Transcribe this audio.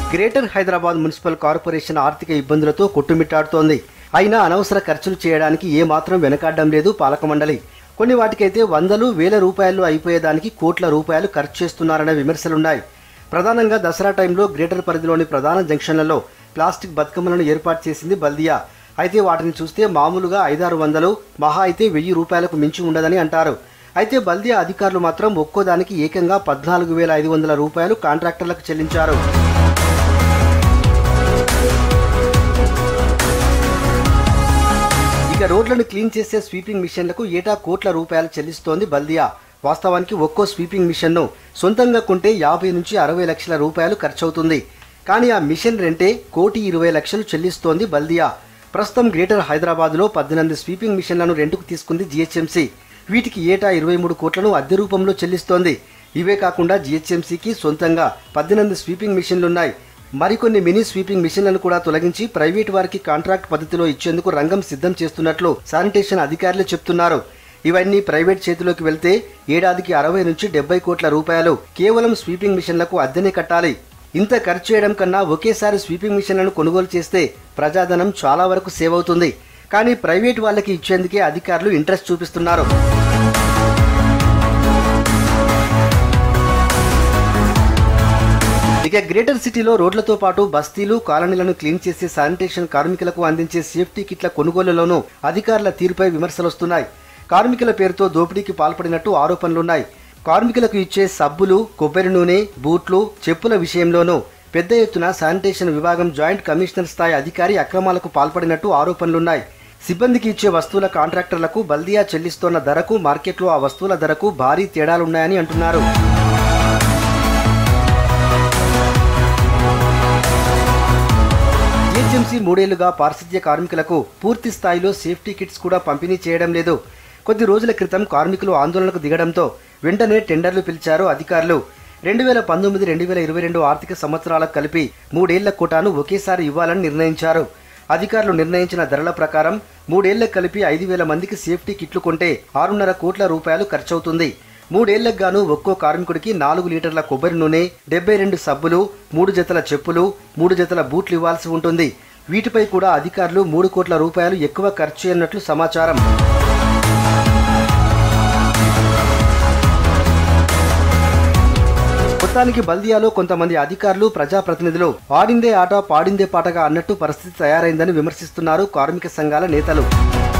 greater Hyderabad municipal corporation ఆర్థిక ఇబ్బందులతో కొట్టుమిట్టాడుతోంది అయినా అనవసర ఖర్చులు చేయడానికి ఏమాత్రం వెనకాడడం లేదు పాలక మండలి కొన్ని వాటికైతే వందలు వేల రూపాయలు అయిపోయేదానికి కోట్ల రూపాయలు ఖర్చు చేస్తున్నారనే విమర్శలున్నాయి ప్రధానంగా దసరా టైంలో గ్రేటర్ పరిధిలోని ప్రధాన జంక్షన్లలో ప్లాస్టిక్ బతుకమ్మలను ఏర్పాటు చేసింది బల్దియా అయితే వాటిని చూస్తే మామూలుగా ఐదారు వందలు మహా అయితే వెయ్యి రూపాయలకు మించి ఉండదని అంటారు అయితే బల్దియా అధికారులు మాత్రం ఒక్కోదానికి ఏకంగా పద్నాలుగు వేల ఐదు వందల రూపాయలు కాంట్రాక్టర్లకు చెల్లించారు ఇక రోడ్లను క్లీన్ చేసే స్వీపింగ్ మిషన్లకు ఏటా కోట్ల రూపాయలు చెల్లిస్తోంది బల్దియా వాస్తవానికి ఒక్కో స్వీపింగ్ మిషన్ను సొంతంగా కొంటే యాభై నుంచి అరవై లక్షల రూపాయలు ఖర్చవుతుంది కానీ ఆ మిషన్ రెంటే కోటి ఇరవై లక్షలు చెల్లిస్తోంది బల్దియా ప్రస్తుతం గ్రేటర్ హైదరాబాద్లో పద్దెనిమిది స్వీపింగ్ మిషన్లను రెంటుకు తీసుకుంది జీహెచ్ఎంసీ వీటికి ఏటా ఇరవై మూడు కోట్లను అద్దె రూపంలో చెల్లిస్తోంది ఇవే కాకుండా జీహెచ్ఎంసీకి సొంతంగా పద్దెనిమిది స్వీపింగ్ మిషన్లున్నాయి మరికొన్ని మినీ స్వీపింగ్ మిషన్లను కూడా తొలగించి ప్రైవేట్ వారికి కాంట్రాక్ట్ పద్ధతిలో ఇచ్చేందుకు రంగం సిద్ధం చేస్తున్నట్లు శానిటేషన్ అధికారులు చెప్తున్నారు ఇవన్నీ ప్రైవేట్ చేతిలోకి వెళ్తే ఏడాదికి అరవై నుంచి డెబ్బై కోట్ల రూపాయలు కేవలం స్వీపింగ్ మిషన్లకు అద్దెనే కట్టాలి ఇంత ఖర్చు చేయడం కన్నా ఒకేసారి స్వీపింగ్ మిషన్లను కొనుగోలు చేస్తే ప్రజాధనం చాలా వరకు సేవ్ అవుతుంది కానీ ప్రైవేట్ వాళ్ళకి ఇచ్చేందుకే అధికారులు ఇంట్రెస్ట్ చూపిస్తున్నారు ఇక గ్రేటర్ సిటీలో రోడ్లతో పాటు బస్తీలు కాలనీలను క్లీన్ చేసే శానిటేషన్ కార్మికులకు అందించే సేఫ్టీ కిట్ల కొనుగోలులోనూ అధికారుల తీరుపై విమర్శలొస్తున్నాయి కార్మికుల పేరుతో దోపిడీకి పాల్పడినట్టు ఆరోపణలున్నాయి కార్మికులకు ఇచ్చే సబ్బులు కొబ్బరి నూనె బూట్లు చెప్పుల విషయంలోనూ పెద్ద ఎత్తున శానిటేషన్ విభాగం జాయింట్ కమిషనర్ స్థాయి అధికారి అక్రమాలకు పాల్పడినట్టు ఆరోపణలున్నాయి సిబ్బందికి ఇచ్చే వస్తువుల కాంట్రాక్టర్లకు బల్దియా చెల్లిస్తోన్న ధరకు మార్కెట్లో ఆ వస్తువుల ధరకు భారీ తేడాలున్నాయని అంటున్నారు జిహెచ్ఎంసీ మూడేళ్లుగా పారిశుద్ధ్య కార్మికులకు పూర్తి స్థాయిలో సేఫ్టీ కిట్స్ కూడా పంపిణీ చేయడం లేదు కొద్ది రోజుల క్రితం కార్మికులు ఆందోళనకు దిగడంతో వెంటనే టెండర్లు పిలిచారు అధికారులు రెండు వేల పంతొమ్మిది రెండు వేల ఇరవై రెండు ఆర్థిక సంవత్సరాలకు కలిపి మూడేళ్ల కోటాను ఒకేసారి ఇవ్వాలని నిర్ణయించారు అధికారులు నిర్ణయించిన ధరల ప్రకారం మూడేళ్లకు కలిపి ఐదు వేల మందికి సేఫ్టీ కిట్లు కొంటే ఆరున్నర కోట్ల రూపాయలు ఖర్చవుతుంది మూడేళ్లకు గాను ఒక్కో కార్మికుడికి నాలుగు లీటర్ల కొబ్బరి నూనె డెబ్బై రెండు సబ్బులు మూడు జతల చెప్పులు మూడు జతల బూట్లు ఇవ్వాల్సి ఉంటుంది వీటిపై కూడా అధికారులు మూడు కోట్ల రూపాయలు ఎక్కువ ఖర్చు చేయనున్నట్లు సమాచారం మొత్తానికి బల్దియాలో కొంతమంది అధికారులు ప్రజాప్రతినిధులు ఆడిందే ఆట పాడిందే పాటగా అన్నట్టు పరిస్థితి తయారైందని విమర్శిస్తున్నారు కార్మిక సంఘాల నేతలు